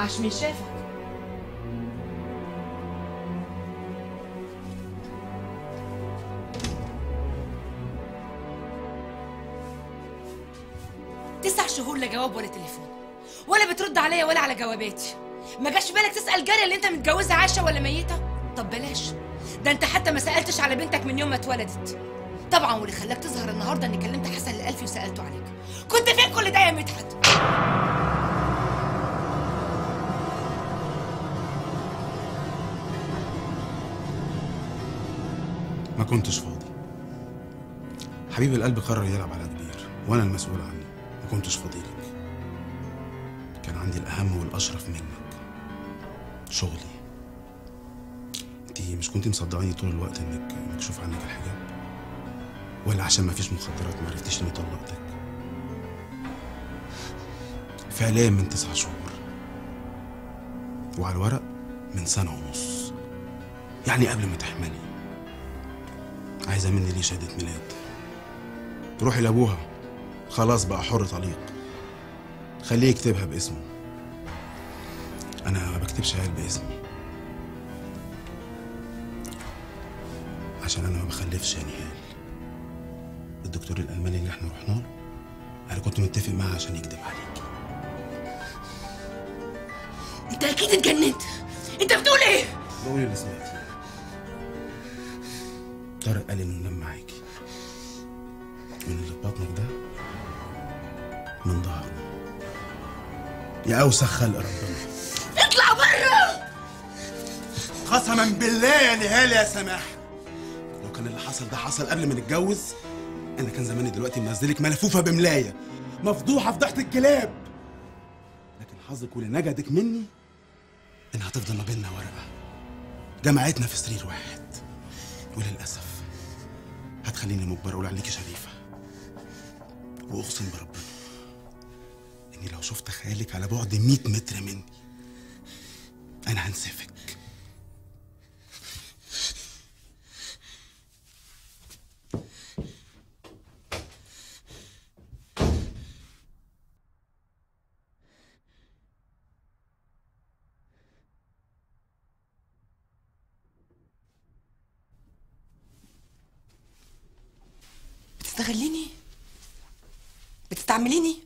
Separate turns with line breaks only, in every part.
عاش مين شافك تسع شهور لا جواب ولا تليفون ولا بترد عليا ولا على جواباتي ما جاش بالك تسأل جارية اللي انت متجوزها عايشة ولا ميتة طب بلاش ده انت حتى ما سألتش على بنتك من يوم ما اتولدت طبعا واللي خلاك تظهر النهارده اني كلمت حسن الألفي وسألته عليك كنت فين كل ده يا مدحت
ما كنتش فاضي حبيب القلب قرر يلعب على كبير وانا المسؤول عنه ما كنتش فاضي لك كان عندي الاهم والاشرف منك شغلي انت مش كنت مصدقاني طول الوقت انك مكشوف عنك الحجاب ولا عشان ما فيش مخدرات ما عرفتيش اني طلقتك فعليا من تسع شهور وعلى الورق من سنة ونص يعني قبل ما تحملي عايزة مني ليه شهادة ميلاد روحي لأبوها خلاص بقى حر طليق خليه يكتبها باسمه أنا ما بكتبش عيال باسمي عشان أنا ما بخلفش يا نهال الدكتور الألماني اللي احنا رحنا له أنا كنت متفق معاه عشان يكتب عليك
انت اكيد اتجننت انت بتقول ايه
بقول اللي سمعتي طارق قال انه ينام معاكي من اللي في بطنك ده من ظهره يا اوسخ خلق ربنا
اطلع بره
قسما بالله يا نهال يا سماح لو كان اللي حصل ده حصل قبل ما نتجوز انا كان زماني دلوقتي منزلك ملفوفه بملايه مفضوحه فضيحه الكلاب لكن حظك ولنجدك مني انها هتفضل ما بيننا ورقه جمعتنا في سرير واحد وللاسف هتخليني مجبر اقول عليكي شريفه واقسم بربنا اني لو شفت خيالك على بعد 100 متر مني انا هنسفك
بتستغليني بتستعمليني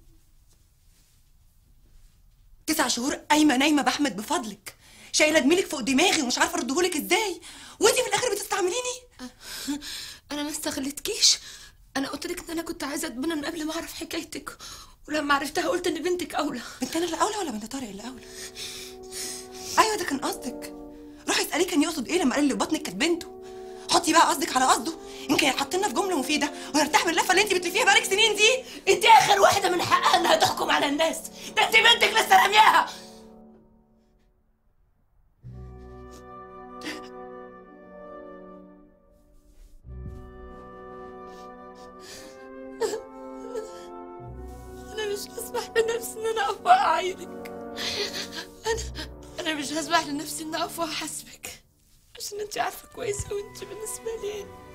تسع شهور قايمه نايمه بحمد بفضلك شايله جميلك فوق دماغي ومش عارفه اردهولك ازاي وانتي في الاخر بتستعمليني
انا ما استغلتكيش انا قلت لك ان انا كنت عايزه اتبنى من قبل ما اعرف حكايتك ولما عرفتها قلت ان بنتك اولى
بنت انا اللي اولى ولا بنت طارق اللي اولى ايوه ده كان قصدك روحي اساليه كان يقصد ايه لما قال اللي بطنك كانت بنته حطي بقى قصدك على قصده يمكن يتحط لنا في جمله مفيده ونرتاح من اللفه اللي انت بتلفيها بقالك سنين دي
انت اخر واحده من حقها انها تحكم على الناس ده انت بنتك لسه رامياها انا مش هسمح لنفسي ان انا اقف اعينك انا انا مش هسمح لنفسي ان اقف واحاسبك عشان انت عارفه كويس قوي انت بالنسبه لي ايه